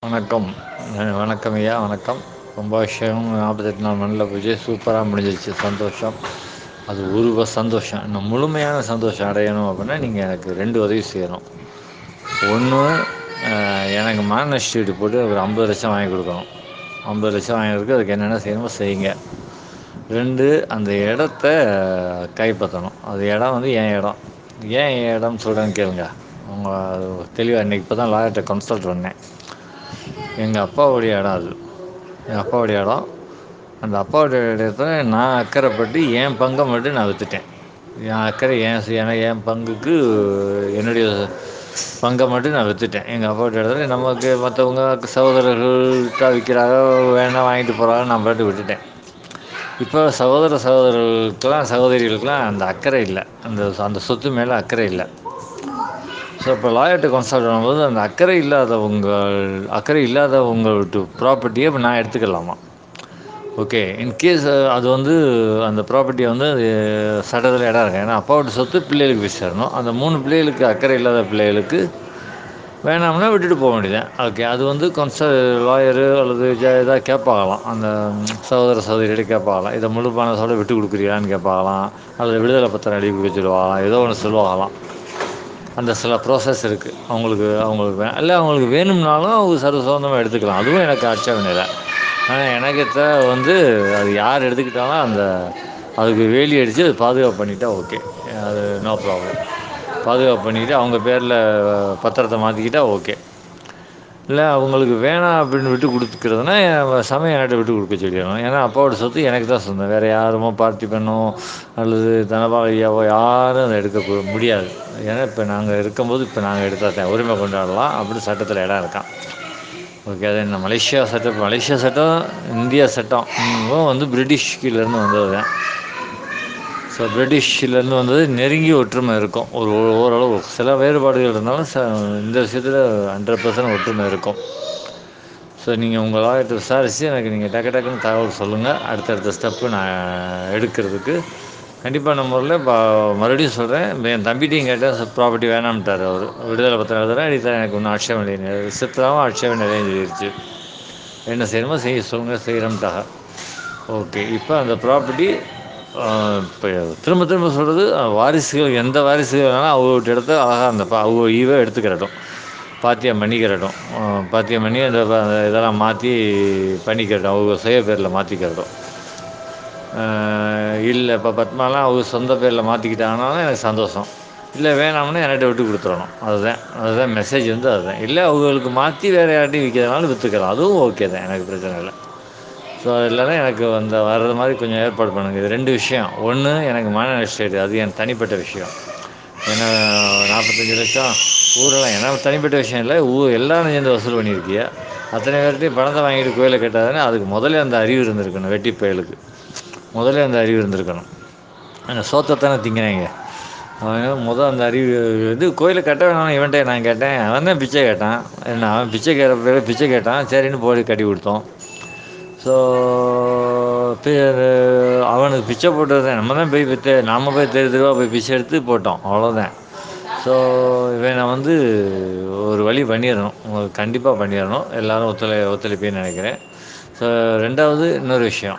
வணக்கம் வணக்கம் ஐயா வணக்கம் ரொம்ப வருஷம் நாற்பத்தெட்டு நாள் மண்ணில் போச்சு சூப்பராக முடிஞ்சிருச்சு சந்தோஷம் அது ஒரு சந்தோஷம் இன்னும் முழுமையான சந்தோஷம் அடையணும் அப்படின்னா நீங்கள் எனக்கு ரெண்டு உதவி செய்யணும் ஒன்று எனக்கு மான நஷ்டஈடு போட்டு ஒரு ஐம்பது லட்சம் வாங்கி கொடுக்கணும் ஐம்பது லட்சம் வாங்கி கொடுக்க அதுக்கு என்னென்ன செய்யணுமோ செய்யுங்க ரெண்டு அந்த இடத்த கைப்பற்றணும் அது இடம் வந்து என் இடம் ஏன் என் இடம்னு சொல்கிறேன்னு கேளுங்க அவங்க தெளிவாக இன்றைக்கி இப்போ தான் லாயர்கிட்ட கன்சல்ட் பண்ணேன் எங்கள் அப்பாவுடைய இடம் அது எங்கள் அப்பாவுடைய இடம் அந்த அப்பாவுடைய இடத்துல நான் அக்கறைப்பட்டு என் பங்கை மட்டும் நான் விற்றுட்டேன் என் அக்கறை என் ஏன்னா என் பங்குக்கு என்னுடைய பங்கை மட்டும் நான் விற்றுட்டேன் எங்கள் அப்பாவுடைய இடத்துல நமக்கு மற்றவங்க சகோதரர்கள்ட்ட விற்கிறாங்க வேணால் வாங்கிட்டு போகிறாங்க நான் பாட்டு விட்டுட்டேன் இப்போ சகோதர சகோதரர்களுக்கெல்லாம் சகோதரிகளுக்கெல்லாம் அந்த அக்கறை இல்லை அந்த அந்த சொத்து மேலே அக்கறை இல்லை ஸோ இப்போ லாயர்கிட்ட கன்சல்ட் பண்ணும்போது அந்த அக்கறை இல்லாதவங்க அக்கறை இல்லாதவங்கள்ட்ட ப்ராப்பர்ட்டியை இப்போ நான் எடுத்துக்கலாமா ஓகே இன்கேஸ் அது வந்து அந்த ப்ராப்பர்ட்டியை வந்து அது சட்டத்தில் இடம் இருக்கு ஏன்னா அப்பாவோட சொத்து பிள்ளைகளுக்கு போய் சேரணும் அந்த மூணு பிள்ளைகளுக்கு அக்கறை இல்லாத பிள்ளைகளுக்கு வேணாம்னா விட்டுட்டு போக வேண்டியதான் ஓகே அது வந்து கன்சல் லாயரு அல்லது ஜ இதாக கேட்பாகலாம் அந்த சகோதர சகோதரிகிட்ட கேட்பாகலாம் இதை முழு பணத்தோட விட்டு கொடுக்குறியான்னு கேட்பாகலாம் அல்லது விடுதலை பத்திரம் எழுதி கொடுக்க சொல்லுவாங்களாம் ஏதோ ஒன்று சொல்லுவாங்களாம் அந்த சில ப்ராசஸ் இருக்குது அவங்களுக்கு அவங்களுக்கு வே இல்லை அவங்களுக்கு வேணும்னாலும் அவங்க சர்வ சொந்தமாக எடுத்துக்கலாம் அதுவும் எனக்கு ஆட்சேபனை இல்லை ஆனால் எனக்கு த வந்து அது யார் எடுத்துக்கிட்டாலும் அந்த அதுக்கு வேலி அடித்து அது பாதுகாப்பு பண்ணிட்டா ஓகே அது நோ ப்ராப்ளம் பாதுகாப்பு பண்ணிக்கிட்டு அவங்க பேரில் பத்திரத்தை மாற்றிக்கிட்டா ஓகே இல்லை அவங்களுக்கு வேணாம் அப்படின்னு விட்டு கொடுத்துக்கிறதுனா சமயம் என்கிட்ட விட்டு கொடுக்க சொல்லிடணும் ஏன்னா அப்பாவோட சொத்து எனக்கு தான் சொந்தம் வேறு யாருமோ பார்ட்டி பண்ணோ அல்லது தனபாலியாவோ யாரும் அதை எடுக்க முடியாது ஏன்னா இப்போ நாங்கள் இருக்கும்போது இப்போ நாங்கள் எடுத்தால் தான் உரிமை கொண்டாடலாம் அப்படின்னு சட்டத்தில் இடம் இருக்கான் ஓகே அது என்ன மலேசியா சட்டம் மலேசியா சட்டம் இந்தியா சட்டம் வந்து பிரிட்டிஷ் கீழேருந்து வந்தது தான் ஸோ பிரிட்டிஷ்லேருந்து வந்தது நெருங்கி ஒற்றுமை இருக்கும் ஒரு ஓரளவு சில வேறுபாடுகள் இருந்தாலும் ச இந்த விஷயத்தில் ஹண்ட்ரட் பர்சன்ட் ஒற்றுமை இருக்கும் ஸோ நீங்கள் உங்கள் லாயர்கிட்ட விசாரித்து எனக்கு நீங்கள் டக்கு டக்குன்னு தகவல் சொல்லுங்கள் அடுத்தடுத்த ஸ்டெப்பு நான் எடுக்கிறதுக்கு கண்டிப்பாக நம்ம ஊரில் இப்போ மறுபடியும் சொல்கிறேன் என் தம்பிட்டையும் கேட்டேன் ப்ராப்பர்ட்டி வேணாம்ட்டார் அவர் விடுதலை பத்திரம் எழுதுறேன் எழுதி எனக்கு ஒன்றும் ஆட்சேபம் இல்லை ரிசிப்டாகவும் ஆட்சேபம் நிறைய சொல்லிடுச்சு என்ன செய்யணுமோ செய்ய சொல்லுங்கள் செய்கிறோம்ட்டாக ஓகே இப்போ அந்த ப்ராப்பர்ட்டி இப்போ திரும்ப திரும்ப சொல்கிறது வாரிசுகள் எந்த வாரிசுகள் வேணாலும் அவங்க இடத்த அழகாக அந்த அவங்க ஈவை எடுத்துக்கிறட்டும் பாத்தியம் பண்ணிக்கிறட்டும் பாத்தியம் பண்ணி அந்த இதெல்லாம் மாற்றி பண்ணிக்கிறட்டும் அவங்க சுய பேரில் மாற்றிக்கிறட்டும் இல்லை இப்போ பத்மாலாம் அவங்க சொந்த பேரில் மாற்றிக்கிட்டாங்கனாலும் எனக்கு சந்தோஷம் இல்லை வேணாம்னா என்கிட்ட விட்டு கொடுத்துடணும் அதுதான் அதுதான் மெசேஜ் வந்து அதுதான் இல்லை அவங்களுக்கு மாற்றி வேறு யார்ட்டையும் விற்கிறதுனாலும் விற்றுக்கலாம் அதுவும் ஓகே தான் எனக்கு பிரச்சனை இல்லை ஸோ இல்லைனா எனக்கு அந்த வர்றது மாதிரி கொஞ்சம் ஏற்பாடு பண்ணுங்கள் இது ரெண்டு விஷயம் ஒன்று எனக்கு மன எஸ்டேட் அது என் தனிப்பட்ட விஷயம் ஏன்னா நாற்பத்தஞ்சு லட்சம் ஊரெல்லாம் ஏன்னா தனிப்பட்ட விஷயம் இல்லை ஊர் எல்லாரும் சேர்ந்து வசூல் பண்ணியிருக்கிய அத்தனை பேர்ட்டையும் பணத்தை வாங்கிட்டு கோயிலை கட்டாதுன்னு அதுக்கு முதல்ல அந்த அறிவு இருந்திருக்கணும் வெட்டி பயலுக்கு முதல்ல அந்த அறிவு இருந்திருக்கணும் அந்த சோத்தத்தானே திங்கிறாங்க அவன் முதல் அந்த அறிவு இது கோயிலை கட்ட வேணாம் இவன்ட்டே நான் கேட்டேன் அவன் தான் பிச்சை கேட்டான் என்ன அவன் பிச்சை கேட்குற பிச்சை கேட்டான் சரின்னு போய் கட்டி கொடுத்தோம் ஸோ அவனுக்கு பிச்சை போட்டது தான் நம்ம தான் போய் தெ நம்ம போய் தெரு தெருவாக போய் பிச்சை எடுத்து போட்டோம் அவ்வளோதான் ஸோ இவன் வந்து ஒரு வழி பண்ணிடணும் கண்டிப்பாக பண்ணிடணும் எல்லோரும் ஒத்துழை ஒத்துழைப்பேன்னு நினைக்கிறேன் ஸோ ரெண்டாவது இன்னொரு விஷயம்